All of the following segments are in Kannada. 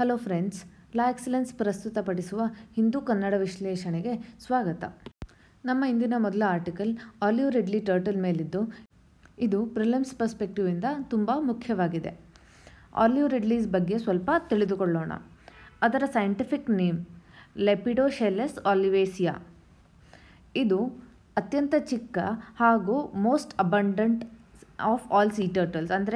ಹಲೋ ಫ್ರೆಂಡ್ಸ್ ಲಾ ಎಕ್ಸಲೆನ್ಸ್ ಪ್ರಸ್ತುತಪಡಿಸುವ ಹಿಂದೂ ಕನ್ನಡ ವಿಶ್ಲೇಷಣೆಗೆ ಸ್ವಾಗತ ನಮ್ಮ ಇಂದಿನ ಮೊದಲ ಆರ್ಟಿಕಲ್ ಆಲಿವ್ ರಿಡ್ಲಿ ಟರ್ಟಲ್ ಮೇಲಿದ್ದು ಇದು ಪ್ರಿಲಿಮ್ಸ್ ಪರ್ಸ್ಪೆಕ್ಟಿವಿಂದ ತುಂಬ ಮುಖ್ಯವಾಗಿದೆ ಆಲಿವ್ ರಿಡ್ಲೀಸ್ ಬಗ್ಗೆ ಸ್ವಲ್ಪ ತಿಳಿದುಕೊಳ್ಳೋಣ ಅದರ ಸೈಂಟಿಫಿಕ್ ನೇಮ್ ಲೆಪಿಡೋಶೆಲೆಸ್ ಆಲಿವೇಸಿಯಾ ಇದು ಅತ್ಯಂತ ಚಿಕ್ಕ ಹಾಗೂ most abundant of all sea turtles ಅಂದರೆ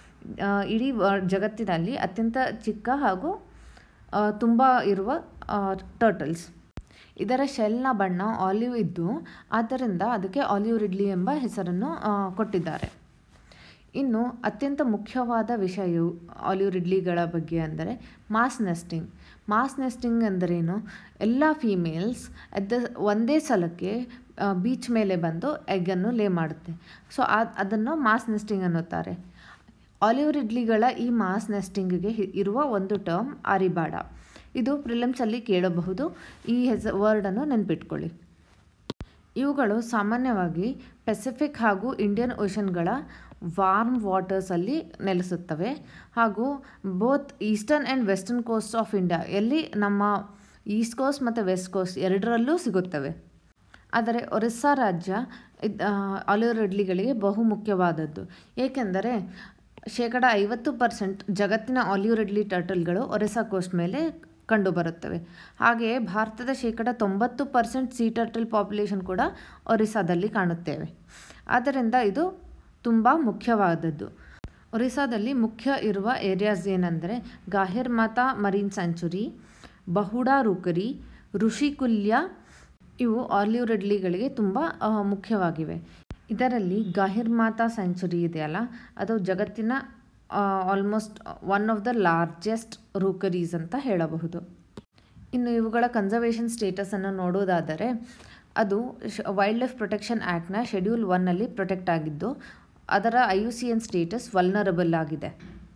ಇಡೀ ವ- ಜಗತ್ತಿನಲ್ಲಿ ಅತ್ಯಂತ ಚಿಕ್ಕ ಹಾಗೂ ತುಂಬ ಇರುವ ಟರ್ಟಲ್ಸ್ ಇದರ ಶೆಲ್ನ ಬಣ್ಣ ಆಲಿವ್ ಇದ್ದು ಆದ್ದರಿಂದ ಅದಕ್ಕೆ ಆಲಿವ್ ರಿಡ್ಲಿ ಎಂಬ ಹೆಸರನ್ನು ಆ, ಕೊಟ್ಟಿದ್ದಾರೆ ಇನ್ನು ಅತ್ಯಂತ ಮುಖ್ಯವಾದ ವಿಷಯವು ಆಲಿವ್ ರಿಡ್ಲಿಗಳ ಬಗ್ಗೆ ಅಂದರೆ ಮಾಸ್ ನೆಸ್ಟಿಂಗ್ ಮಾಸ್ ನೆಸ್ಟಿಂಗ್ ಅಂದರೇನು ಎಲ್ಲ ಫೀಮೇಲ್ಸ್ ಅದ ಒಂದೇ ಸಲಕ್ಕೆ ಬೀಚ್ ಮೇಲೆ ಬಂದು ಎಗ್ಗನ್ನು ಲೇ ಮಾಡುತ್ತೆ ಸೊ ಅದನ್ನು ಮಾಸ್ ನೆಸ್ಟಿಂಗ್ ಅನ್ನುತ್ತಾರೆ ಆಲಿವ್ ರಿಡ್ಲಿಗಳ ಈ ಮಾಸ್ ನೆಸ್ಟಿಂಗಿಗೆ ಇರುವ ಒಂದು ಟರ್ಮ್ ಆರಿಬಾಡ ಇದು ಪ್ರಿಲಿಮ್ಸಲ್ಲಿ ಕೇಳಬಹುದು ಈ ಹೆಸ ವರ್ಡನ್ನು ನೆನ್ಪಿಟ್ಕೊಳ್ಳಿ ಇವುಗಳು ಸಾಮಾನ್ಯವಾಗಿ ಪೆಸಿಫಿಕ್ ಹಾಗೂ ಇಂಡಿಯನ್ ಓಷನ್ಗಳ ವಾರ್ಮ್ ವಾಟರ್ಸಲ್ಲಿ ನೆಲೆಸುತ್ತವೆ ಹಾಗೂ both eastern and western coast of India ಎಲ್ಲಿ ನಮ್ಮ ಈಸ್ಟ್ ಕೋಸ್ಟ್ ಮತ್ತು ವೆಸ್ಟ್ ಕೋಸ್ಟ್ ಎರಡರಲ್ಲೂ ಸಿಗುತ್ತವೆ ಆದರೆ ಒರಿಸ್ಸಾ ರಾಜ್ಯ ಇದ್- ಆ, ಆಲಿವ್ ರಿಡ್ಲಿಗಳಿಗೆ ಬಹು ಮುಖ್ಯವಾದದ್ದು ಏಕೆಂದರೆ ಶೇಕಡ ಐವತ್ತು ಪರ್ಸೆಂಟ್ ಜಗತ್ತಿನ ಆಲಿವ್ ರಿಡ್ಲಿ ಟರ್ಟಲ್ಗಳು ಒರಿಸ್ಸಾ ಕೋಸ್ಟ್ ಮೇಲೆ ಕಂಡುಬರುತ್ತವೆ ಹಾಗೆಯೇ ಭಾರತದ ಶೇಕಡ ತೊಂಬತ್ತು ಪರ್ಸೆಂಟ್ ಸೀ ಟರ್ಟಲ್ ಪಾಪ್ಯುಲೇಷನ್ ಕೂಡ ಒರಿಸ್ಸಾದಲ್ಲಿ ಕಾಣುತ್ತೇವೆ ಆದ್ದರಿಂದ ಇದು ತುಂಬ ಮುಖ್ಯವಾದದ್ದು ಒರಿಸ್ಸಾದಲ್ಲಿ ಮುಖ್ಯ ಇರುವ ಏರಿಯಾಸ್ ಏನಂದರೆ ಗಾಹಿರ್ ಮಾತಾ ಮರೀನ್ ಸ್ಯಾಂಚುರಿ ಬಹುಡಾ ರೂಕರಿ ಋಷಿಕುಲ್ಯ ಇವು ಆಲಿವ್ ರಿಡ್ಲಿಗಳಿಗೆ ತುಂಬ ಆ, ಮುಖ್ಯವಾಗಿವೆ ಇದರಲ್ಲಿ ಗಾಹಿರ್ ಮಾತಾ ಸ್ಯಾಂಚುರಿ ಇದೆಯಲ್ಲ ಅದು ಜಗತ್ತಿನ almost one of the largest rookeries ಅಂತ ಹೇಳಬಹುದು ಇನ್ನು ಇವುಗಳ ಕನ್ಸರ್ವೇಷನ್ ಸ್ಟೇಟಸನ್ನು ನೋಡೋದಾದರೆ ಅದು ವೈಲ್ಡ್ ಲೈಫ್ ಪ್ರೊಟೆಕ್ಷನ್ ಆ್ಯಕ್ಟ್ನ ಶೆಡ್ಯೂಲ್ ಒನ್ನಲ್ಲಿ ಪ್ರೊಟೆಕ್ಟ್ ಆಗಿದ್ದು ಅದರ I U C N status vulnerable ಆಗಿದೆ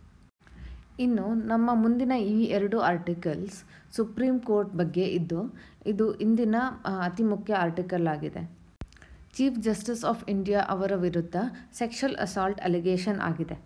ಇನ್ನು ನಮ್ಮ ಮುಂದಿನ ಈ ಎರಡು ಆರ್ಟಿಕಲ್ಸ್ ಸುಪ್ರೀಂ ಕೋರ್ಟ್ ಬಗ್ಗೆ ಇದ್ದು ಇದು ಇಂದಿನ ಆ, ಅತಿ ಮುಖ್ಯ ಆರ್ಟಿಕಲ್ ಆಗಿದೆ ಚೀಫ್ ಜಸ್ಟಿಸ್ ಆಫ್ ಇಂಡಿಯಾ ಅವರ ವಿರುದ್ಧ ಸೆಕ್ಷುವಲ್ ಅಸಾಲ್ಟ್ ಅಲಿಗೇಷನ್ ಆಗಿದೆ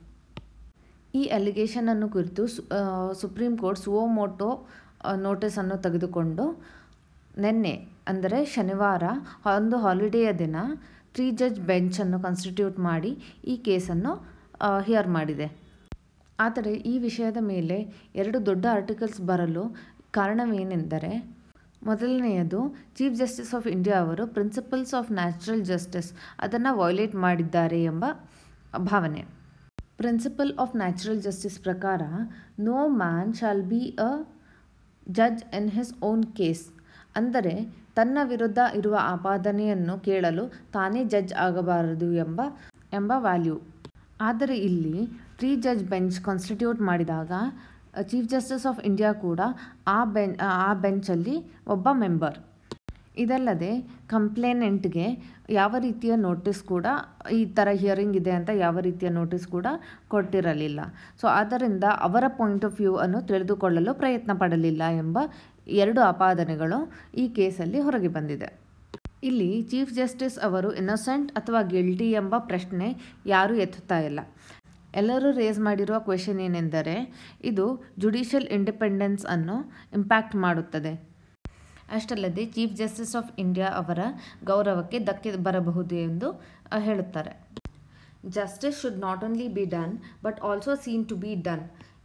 ಈ ಅಲಿಗೇಷನನ್ನು ಕುರಿತು ಸು- ಆ, ಸುಪ್ರೀಂ ಕೋರ್ಟ್ ಸುವೋಮೋಟೋ ನೋಟಿಸನ್ನು ತೆಗೆದುಕೊಂಡು ನಿನ್ನೆ ಅಂದರೆ ಶನಿವಾರ ಒಂದು ಹಾಲಿಡೇಯ ದಿನ ತ್ರೀ ಜಡ್ಜ್ ಬೆಂಚನ್ನು ಕಾನ್ಸ್ಟಿಟ್ಯೂಟ್ ಮಾಡಿ ಈ ಕೇಸನ್ನು ಹಿಯರ್ ಮಾಡಿದೆ ಆದರೆ ಈ ವಿಷಯದ ಮೇಲೆ ಎರಡು ದೊಡ್ಡ ಆರ್ಟಿಕಲ್ಸ್ ಬರಲು ಕಾರಣವೇನೆಂದರೆ ಮೊದಲನೆಯದು ಚೀಫ್ ಜಸ್ಟಿಸ್ ಆಫ್ ಇಂಡಿಯಾ ಅವರು ಪ್ರಿನ್ಸಿಪಲ್ಸ್ ಆಫ್ ನ್ಯಾಚುರಲ್ ಜಸ್ಟಿಸ್ ಅದನ್ನು ವಯೋಲೇಟ್ ಮಾಡಿದ್ದಾರೆ ಎಂಬ ಭಾವನೆ ಪ್ರಿನ್ಸಿಪಲ್ ಆಫ್ ನ್ಯಾಚುರಲ್ ಜಸ್ಟಿಸ್ ಪ್ರಕಾರ no man shall be a judge in his own case ಅಂದರೆ ತನ್ನ ವಿರುದ್ಧ ಇರುವ ಆಪಾದನೆಯನ್ನು ಕೇಳಲು ತಾನೇ ಜಡ್ಜ್ ಆಗಬಾರದು ಎಂಬ ಎಂಬ ವ್ಯಾಲ್ಯೂ ಆದರೆ ಇಲ್ಲಿ ತ್ರೀ ಜಡ್ಜ್ ಬೆಂಚ್ ಕಾನ್ಸ್ಟಿಟ್ಯೂಟ್ ಮಾಡಿದಾಗ ಚೀಫ್ ಜಸ್ಟಿಸ್ ಆಫ್ ಇಂಡಿಯಾ ಕೂಡ ಆ ಬೆನ್ ಆ ಬೆಂಚಲ್ಲಿ ಒಬ್ಬ ಮೆಂಬರ್ ಇದಲ್ಲದೆ ಕಂಪ್ಲೇನೆಂಟ್ಗೆ ಯಾವ ರೀತಿಯ ನೋಟಿಸ್ ಕೂಡ ಈ ಥರ ಹಿಯರಿಂಗ್ ಇದೆ ಅಂತ ಯಾವ ರೀತಿಯ ನೋಟಿಸ್ ಕೂಡ ಕೊಟ್ಟಿರಲಿಲ್ಲ ಸೊ ಆದ್ದರಿಂದ ಅವರ ಪಾಯಿಂಟ್ ಆಫ್ ವ್ಯೂ ಅನ್ನು ತಿಳಿದುಕೊಳ್ಳಲು ಪ್ರಯತ್ನ ಪಡಲಿಲ್ಲ ಎಂಬ ಎರಡು ಆಪಾದನೆಗಳು ಈ ಕೇಸಲ್ಲಿ ಹೊರಗೆ ಬಂದಿದೆ ಇಲ್ಲಿ ಚೀಫ್ ಜಸ್ಟಿಸ್ ಅವರು ಇನ್ನೊಸೆಂಟ್ ಅಥವಾ ಗಿಲ್ಟಿ ಎಂಬ ಪ್ರಶ್ನೆ ಯಾರೂ ಎತ್ತುತ್ತಾ ಇಲ್ಲ ಎಲ್ಲರೂ ರೇಸ್ ಮಾಡಿರುವ ಕ್ವೆಶನ್ ಏನೆಂದರೆ ಇದು ಜುಡಿಷಿಯಲ್ ಇಂಡಿಪೆಂಡೆನ್ಸ್ ಅನ್ನು ಇಂಪ್ಯಾಕ್ಟ್ ಮಾಡುತ್ತದೆ ಅಷ್ಟಲ್ಲದೆ ಚೀಫ್ ಜಸ್ಟಿಸ್ ಆಫ್ ಇಂಡಿಯಾ ಅವರ ಗೌರವಕ್ಕೆ ಧಕ್ಕೆ ಬರಬಹುದು ಎಂದು ಆ, ಹೇಳುತ್ತಾರೆ justice should not only be done but also seen to be done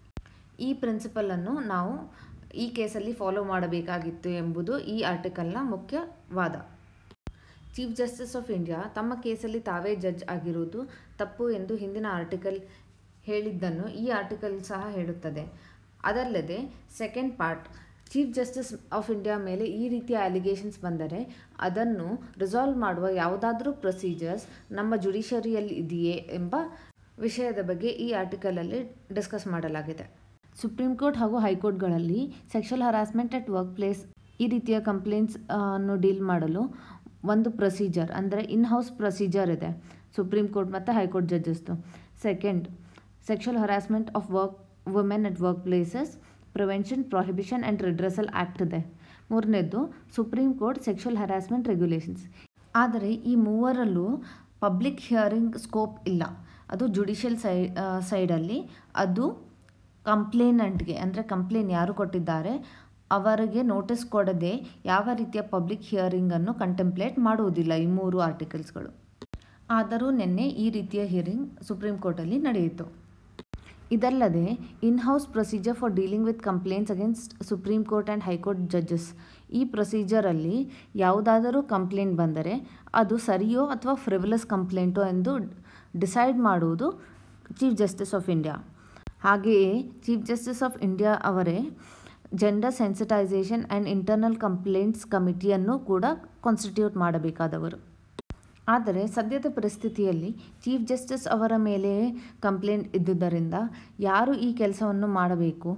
ಈ ಪ್ರಿನ್ಸಿಪಲನ್ನು ನಾವು ಈ ಕೇಸಲ್ಲಿ ಫಾಲೋ ಮಾಡಬೇಕಾಗಿತ್ತು ಎಂಬುದು ಈ ಆರ್ಟಿಕಲ್ನ ಮುಖ್ಯ ವಾದ ಚೀಫ್ ಜಸ್ಟಿಸ್ ಆಫ್ ಇಂಡಿಯಾ ತಮ್ಮ ಕೇಸಲ್ಲಿ ತಾವೇ ಜಡ್ಜ್ ಆಗಿರುವುದು ತಪ್ಪು ಎಂದು ಹಿಂದಿನ ಆರ್ಟಿಕಲ್ ಹೇಳಿದ್ದನ್ನು ಈ ಆರ್ಟಿಕಲ್ ಸಹ ಹೇಳುತ್ತದೆ ಅದಲ್ಲದೆ second part chief justice of India ಮೇಲೆ ಈ ರೀತಿಯ ಅಲಿಗೇಷನ್ಸ್ ಬಂದರೆ ಅದನ್ನು ರಿಸಾಲ್ವ್ ಮಾಡುವ ಯಾವುದಾದ್ರೂ ಪ್ರೊಸೀಜರ್ಸ್ ನಮ್ಮ ಜುಡಿಷರಿಯಲ್ಲಿ ಇದೆಯೇ ಎಂಬ ವಿಷಯದ ಬಗ್ಗೆ ಈ ಆರ್ಟಿಕಲಲ್ಲಿ ಡಿಸ್ಕಸ್ ಮಾಡಲಾಗಿದೆ ಸುಪ್ರೀಂ ಕೋರ್ಟ್ ಹಾಗೂ ಹೈಕೋರ್ಟ್ಗಳಲ್ಲಿ sexual harassment at work place ಈ ರೀತಿಯ ಕಂಪ್ಲೇಂಟ್ಸ್ ಅನ್ನು ಡೀಲ್ ಮಾಡಲು ಒಂದು ಪ್ರೊಸೀಜರ್ ಅಂದರೆ ಇನ್ ಹೌಸ್ ಪ್ರೊಸೀಜರ್ ಇದೆ ಸುಪ್ರೀಂ ಕೋರ್ಟ್ ಮತ್ತು ಹೈಕೋರ್ಟ್ ಜಡ್ಜಸ್ದು second sexual harassment of work women at work places prevention prohibition and redressal act ಇದೆ ಮೂರನೇದು supreme court sexual harassment regulations ಆದರೆ ಈ ಮೂವರಲ್ಲೂ ಪಬ್ಲಿಕ್ ಹಿಯರಿಂಗ್ ಸ್ಕೋಪ್ ಇಲ್ಲ ಅದು ಜುಡಿಷಿಯಲ್ ಸೈ ಸೈಡಲ್ಲಿ ಅದು ಕಂಪ್ಲೇನೆಂಟ್ಗೆ ಅಂದರೆ ಕಂಪ್ಲೇನ್ ಯಾರು ಕೊಟ್ಟಿದ್ದಾರೆ ಅವರಿಗೆ ನೋಟಿಸ್ ಕೊಡದೆ ಯಾವ ರೀತಿಯ ಪಬ್ಲಿಕ್ ಹಿಯರಿಂಗನ್ನು ಕಂಟೆಂಪ್ಲೇಟ್ ಮಾಡುವುದಿಲ್ಲ ಈ ಮೂರು ಆರ್ಟಿಕಲ್ಸ್ಗಳು ಆದರೂ ನಿನ್ನೆ ಈ ರೀತಿಯ ಹಿಯರಿಂಗ್ ಸುಪ್ರೀಂ ಕೋರ್ಟಲ್ಲಿ ನಡೆಯಿತು ಇದಲ್ಲದೆ in house procedure for dealing with complaints against supreme court and high court judges ಈ ಪ್ರೊಸೀಜರಲ್ಲಿ ಯಾವುದಾದರೂ ಕಂಪ್ಲೇಂಟ್ ಬಂದರೆ ಅದು ಸರಿಯೋ ಅಥವಾ ಫ್ರಿವಲಸ್ ಕಂಪ್ಲೇಂಟೋ ಎಂದು ಡಿಸೈಡ್ ಮಾಡುವುದು ಚೀಫ್ ಜಸ್ಟಿಸ್ ಆಫ್ ಇಂಡಿಯಾ ಹಾಗೆಯೇ ಚೀಫ್ ಜಸ್ಟಿಸ್ ಆಫ್ ಇಂಡಿಯಾ ಅವರೇ gender sensitisation and internal complaints ಕಮಿಟಿಯನ್ನು ಕೂಡ ಕಾನ್ಸ್ಟಿಟ್ಯೂಟ್ ಮಾಡಬೇಕಾದವರು ಆದರೆ ಸದ್ಯದ ಪರಿಸ್ಥಿತಿಯಲ್ಲಿ ಚೀಫ್ ಜಸ್ಟಿಸ್ ಅವರ ಮೇಲೆ ಕಂಪ್ಲೇಂಟ್ ಇದ್ದುದರಿಂದ ಯಾರು ಈ ಕೆಲಸವನ್ನು ಮಾಡಬೇಕು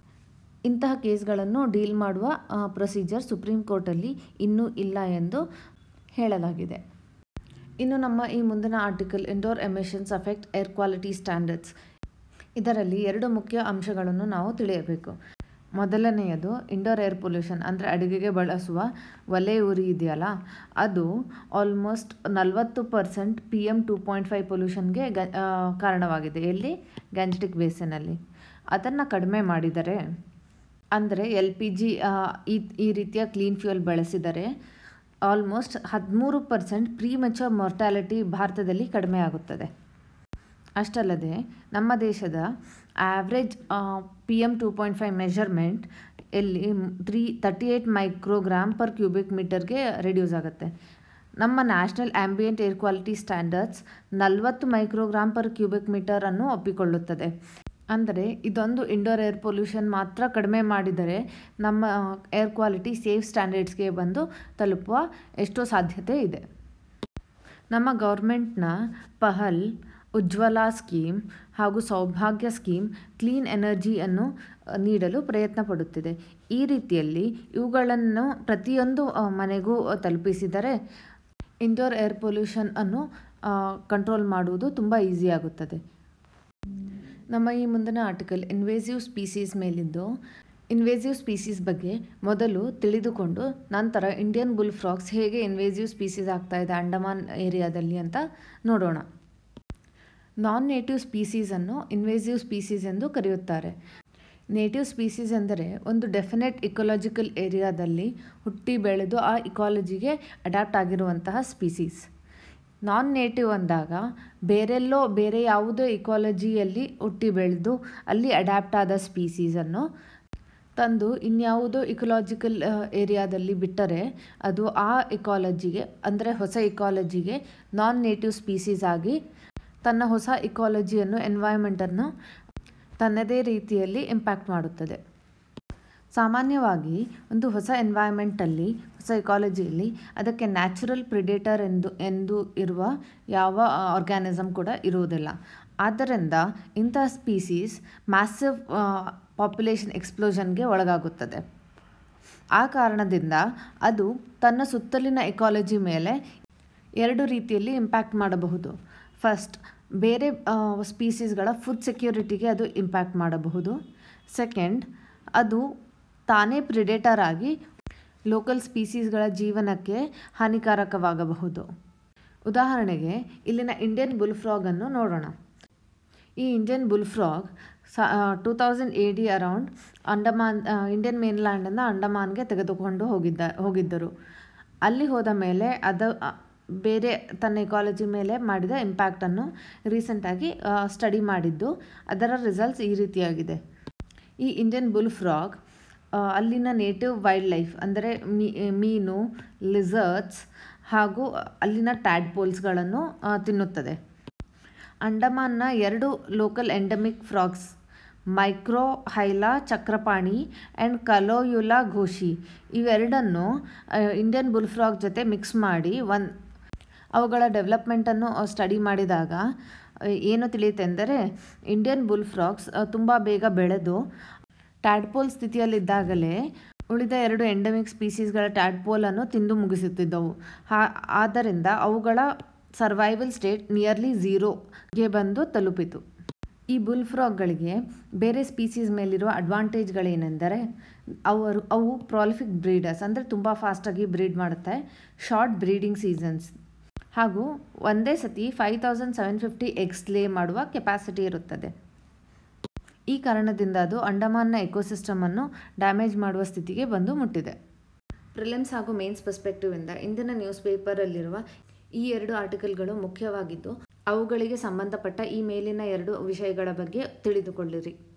ಇಂತಹ ಕೇಸ್ಗಳನ್ನು ಡೀಲ್ ಮಾಡುವ ಪ್ರೊಸೀಜರ್ ಸುಪ್ರೀಂ ಕೋರ್ಟಲ್ಲಿ ಇನ್ನೂ ಇಲ್ಲ ಎಂದು ಹೇಳಲಾಗಿದೆ ಇನ್ನು ನಮ್ಮ ಈ ಮುಂದಿನ article indoor emissions affect air quality standards ಇದರಲ್ಲಿ ಎರಡು ಮುಖ್ಯ ಅಂಶಗಳನ್ನು ನಾವು ತಿಳಿಯಬೇಕು ಮೊದಲನೆಯದು ಇಂಡೋರ್ ಏರ್ ಪೊಲ್ಯೂಷನ್ ಅಂದರೆ ಅಡುಗೆಗೆ ಬಳಸುವ ಒಲೆ ಉರಿ ಇದೆಯಲ್ಲ ಅದು ಆಲ್ಮೋಸ್ಟ್ ನಲವತ್ತು percent P M two point five ಪೊಲ್ಯೂಷನ್ಗೆ ಗ ಕಾರಣವಾಗಿದೆ ಎಲ್ಲಿ ಗ್ಯಾಂಜೆಟಿಕ್ ಬೇಸಿನಲ್ಲಿ ಅದನ್ನು ಕಡಿಮೆ ಮಾಡಿದರೆ ಅಂದರೆ ಎಲ್ ಪಿ ಜಿ ಈ ಈ ರೀತಿಯ ಕ್ಲೀನ್ ಫ್ಯೂಯಲ್ ಬಳಸಿದರೆ ಆಲ್ಮೋಸ್ಟ್ ಹದಿಮೂರು ಪರ್ಸೆಂಟ್ ಪ್ರೀ ಮೆಚೂರ್ ಮೊರ್ಟಾಲಿಟಿ ಭಾರತದಲ್ಲಿ ಕಡಿಮೆ ಆಗುತ್ತದೆ ಅಷ್ಟಲ್ಲದೆ ನಮ್ಮ ದೇಶದ average P M two point five measurement ಎಲ್ಲಿ three thirty eight microgram per cubic ಮೀಟರ್ಗೆ ರೆಡ್ಯೂಸ್ ಆಗುತ್ತೆ ನಮ್ಮ national ambient air quality standards ನಲವತ್ತು ಮೈಕ್ರೋಗ್ರಾಮ್ ಪರ್ ಕ್ಯೂಬಿಕ್ ಮೀಟರನ್ನು ಒಪ್ಪಿಕೊಳ್ಳುತ್ತದೆ ಅಂದರೆ ಇದೊಂದು ಇಂಡೋರ್ ಏರ್ ಪೊಲ್ಯೂಷನ್ ಮಾತ್ರ ಕಡಿಮೆ ಮಾಡಿದರೆ ನಮ್ಮ ಏರ್ ಕ್ವಾಲಿಟಿ ಸೇಫ್ ಸ್ಟ್ಯಾಂಡರ್ಡ್ಸ್ಗೆ ಬಂದು ತಲುಪುವ ಎಷ್ಟೋ ಸಾಧ್ಯತೆ ಇದೆ ನಮ್ಮ ಗೌರ್ಮೆಂಟ್ನ ಪಹಲ್ ಉಜ್ವಲ ಸ್ಕೀಮ್ ಹಾಗೂ ಸೌಭಾಗ್ಯ ಸ್ಕೀಮ್ ಕ್ಲೀನ್ ಎನರ್ಜಿಯನ್ನು ನೀಡಲು ಪ್ರಯತ್ನ ಪಡುತ್ತಿದೆ ಈ ರೀತಿಯಲ್ಲಿ ಇವುಗಳನ್ನು ಪ್ರತಿಯೊಂದು ಮನೆಗೂ ತಲುಪಿಸಿದರೆ ಇಂಡೋರ್ ಏರ್ ಪೊಲ್ಯೂಷನ್ ಅನ್ನು ಕಂಟ್ರೋಲ್ ಮಾಡುವುದು ತುಂಬ ಈಸಿ ಆಗುತ್ತದೆ ನಮ್ಮ ಈ ಮುಂದಿನ ಆರ್ಟಿಕಲ್ ಇನ್ವೇಸಿವ್ ಸ್ಪೀಸೀಸ್ ಮೇಲಿದ್ದು ಇನ್ವೇಸಿವ್ ಸ್ಪೀಸೀಸ್ ಬಗ್ಗೆ ಮೊದಲು ತಿಳಿದುಕೊಂಡು ನಂತರ ಇಂಡಿಯನ್ ಬುಲ್ ಫ್ರಾಕ್ಸ್ ಹೇಗೆ ಇನ್ವೇಸಿವ್ ಸ್ಪೀಸೀಸ್ ಆಗ್ತಾ ಇದೆ ಅಂಡಮಾನ್ ಏರಿಯಾದಲ್ಲಿ ಅಂತ ನೋಡೋಣ ನಾನ್ ನೇಟಿವ್ ಸ್ಪೀಸೀಸನ್ನು ಇನ್ವೇಸಿವ್ ಸ್ಪೀಸೀಸ್ ಎಂದು ಕರೆಯುತ್ತಾರೆ ನೇಟಿವ್ ಸ್ಪೀಸೀಸ್ ಎಂದರೆ ಒಂದು ಡೆಫಿನೆಟ್ ಇಕೊಲಾಜಿಕಲ್ ಏರಿಯಾದಲ್ಲಿ ಹುಟ್ಟಿ ಬೆಳೆದು ಆ ಇಕಾಲಜಿಗೆ ಅಡ್ಯಾಪ್ಟ್ ಆಗಿರುವಂತಹ ಸ್ಪೀಸೀಸ್ ನಾನ್ ನೇಟಿವ್ ಅಂದಾಗ ಬೇರೆಲ್ಲೋ ಬೇರೆ ಯಾವುದೋ ಇಕಾಲಜಿಯಲ್ಲಿ ಹುಟ್ಟಿ ಬೆಳೆದು ಅಲ್ಲಿ ಅಡ್ಯಾಪ್ಟ್ ಆದ ಸ್ಪೀಸೀಸನ್ನು ತಂದು ಇನ್ಯಾವುದೋ ಇಕೊಲಾಜಿಕಲ್ ಏರಿಯಾದಲ್ಲಿ ಬಿಟ್ಟರೆ ಅದು ಆ ಇಕಾಲಜಿಗೆ ಅಂದರೆ ಹೊಸ ಇಕಾಲಜಿಗೆ ನಾನ್ ನೇಟಿವ್ ಸ್ಪೀಸೀಸ್ ಆಗಿ ತನ್ನ ಹೊಸ ಇಕಾಲಜಿಯನ್ನು ಎನ್ವೈರ್ಮೆಂಟನ್ನು ತನ್ನದೇ ರೀತಿಯಲ್ಲಿ ಇಂಪ್ಯಾಕ್ಟ್ ಮಾಡುತ್ತದೆ ಸಾಮಾನ್ಯವಾಗಿ ಒಂದು ಹೊಸ ಎನ್ವೈರ್ಮೆಂಟಲ್ಲಿ ಹೊಸ ಇಕಾಲಜಿಯಲ್ಲಿ ಅದಕ್ಕೆ ನ್ಯಾಚುರಲ್ ಪ್ರಿಡೇಟರ್ ಎಂದು ಎಂದು ಇರುವ ಯಾವ ಆರ್ಗ್ಯಾನಿಸಮ್ ಕೂಡ ಇರುವುದಿಲ್ಲ ಆದ್ದರಿಂದ ಇಂತಹ ಸ್ಪೀಸೀಸ್ ಮ್ಯಾಸಿವ್ ಪಾಪ್ಯುಲೇಷನ್ ಎಕ್ಸ್ಪ್ಲೋಷನ್ಗೆ ಒಳಗಾಗುತ್ತದೆ ಆ ಕಾರಣದಿಂದ ಅದು ತನ್ನ ಸುತ್ತಲಿನ ಎಕಾಲಜಿ ಮೇಲೆ ಎರಡು ರೀತಿಯಲ್ಲಿ ಇಂಪ್ಯಾಕ್ಟ್ ಮಾಡಬಹುದು ಫಸ್ಟ್ ಬೇರೆ ಸ್ಪೀಸೀಸ್ಗಳ ಫುಡ್ ಸೆಕ್ಯೂರಿಟಿಗೆ ಅದು ಇಂಪ್ಯಾಕ್ಟ್ ಮಾಡಬಹುದು ಸೆಕೆಂಡ್ ಅದು ತಾನೇ ಪ್ರಿಡೇಟರ್ ಆಗಿ ಲೋಕಲ್ ಸ್ಪೀಸೀಸ್ಗಳ ಜೀವನಕ್ಕೆ ಹಾನಿಕಾರಕವಾಗಬಹುದು ಉದಾಹರಣೆಗೆ ಇಲ್ಲಿನ ಇಂಡಿಯನ್ ಬುಲ್ಫ್ರಾಗನ್ನು ನೋಡೋಣ ಈ ಇಂಡಿಯನ್ ಬುಲ್ಫ್ರಾಗ್ ಸ two thousand A D around Andaman Indian ಮೇನ್ಲ್ಯಾಂಡನ್ನು ಅಂಡಮಾನ್ಗೆ ತೆಗೆದುಕೊಂಡು ಹೋಗಿದ್ದ ಹೋಗಿದ್ದರು ಅಲ್ಲಿ ಹೋದ ಮೇಲೆ ಅದ ಬೇರೆ ತನ್ನ ಇಕಾಲಜಿ ಮೇಲೆ ಮಾಡಿದ ಇಂಪ್ಯಾಕ್ಟನ್ನು ರೀಸೆಂಟಾಗಿ ಸ್ಟಡಿ ಮಾಡಿದ್ದು ಅದರ ರಿಸಲ್ಟ್ಸ್ ಈ ರೀತಿಯಾಗಿದೆ ಈ ಇಂಡಿಯನ್ ಬುಲ್ ಫ್ರಾಗ್ ಅಲ್ಲಿನ ನೇಟಿವ್ ವೈಲ್ಡ್ ಲೈಫ್ ಅಂದರೆ ಮೀನು ಲಿಸರ್ಟ್ಸ್ ಹಾಗೂ ಅಲ್ಲಿನ ಟ್ಯಾಡ್ಪೋಲ್ಸ್ಗಳನ್ನು ತಿನ್ನುತ್ತದೆ ಅಂಡಮಾನ್ನ ಎರಡು local endemic frogs Microhyla Chakrapani and ಕಲೋಯುಲಾ ಘೋಷಿ ಇವೆರಡನ್ನು ಇಂಡಿಯನ್ ಬುಲ್ಫ್ರಾಗ್ ಜೊತೆ ಮಿಕ್ಸ್ ಮಾಡಿ ಒನ್ ಅವುಗಳ ಡೆವಲಪ್ಮೆಂಟನ್ನು ಸ್ಟಡಿ ಮಾಡಿದಾಗ ಏನು ತಿಳಿಯುತ್ತೆಂದರೆ ಇಂಡಿಯನ್ ಬುಲ್ಫ್ರಾಗ್ಸ್ ತುಂಬ ಬೇಗ ಬೆಳೆದು ಟ್ಯಾಡ್ಪೋಲ್ ಸ್ಥಿತಿಯಲ್ಲಿದ್ದಾಗಲೇ ಉಳಿದ ಎರಡು ಎಂಡಮಿಕ್ ಸ್ಪೀಸೀಸ್ಗಳ ಟ್ಯಾಡ್ಪೋಲನ್ನು ತಿಂದು ಮುಗಿಸುತ್ತಿದ್ದವು ಹಾ ಆದ್ದರಿಂದ ಅವುಗಳ ಸರ್ವೈವಲ್ ಸ್ಟೇಟ್ ನಿಯರ್ಲಿ ಝೀರೋಗೆ ಬಂದು ತಲುಪಿತು ಈ ಬುಲ್ಫ್ರಾಗ್ಗಳಿಗೆ ಬೇರೆ ಸ್ಪೀಸೀಸ್ ಮೇಲಿರುವ ಅಡ್ವಾಂಟೇಜ್ಗಳೇನೆಂದರೆ ಅವರು ಅವು ಪ್ರಾಲಿಫಿಕ್ ಬ್ರೀಡರ್ಸ್ ಅಂದರೆ ತುಂಬ ಫಾಸ್ಟಾಗಿ ಬ್ರೀಡ್ ಮಾಡುತ್ತೆ ಶಾರ್ಟ್ ಬ್ರೀಡಿಂಗ್ ಸೀಸನ್ಸ್ ಹಾಗೂ ಒಂದೇ ಸತಿ five thousand seven fifty eggs lay ಮಾಡುವ ಕೆಪಾಸಿಟಿ ಇರುತ್ತದೆ ಈ ಕಾರಣದಿಂದ ಅದು ಅಂಡಮಾನ್ನ ಎಕೋಸಿಸ್ಟಮನ್ನು ಡ್ಯಾಮೇಜ್ ಮಾಡುವ ಸ್ಥಿತಿಗೆ ಬಂದು ಮುಟ್ಟಿದೆ ಪ್ರಿಲಿಮ್ಸ್ ಹಾಗೂ ಮೇನ್ಸ್ ಪರ್ಸ್ಪೆಕ್ಟಿವಿಂದ ಇಂದಿನ ನ್ಯೂಸ್ ಪೇಪರಲ್ಲಿರುವ ಈ ಎರಡು ಆರ್ಟಿಕಲ್ಗಳು ಮುಖ್ಯವಾಗಿದ್ದು ಅವುಗಳಿಗೆ ಸಂಬಂಧಪಟ್ಟ ಈ ಮೇಲಿನ ಎರಡು ವಿಷಯಗಳ ಬಗ್ಗೆ ತಿಳಿದುಕೊಳ್ಳಿರಿ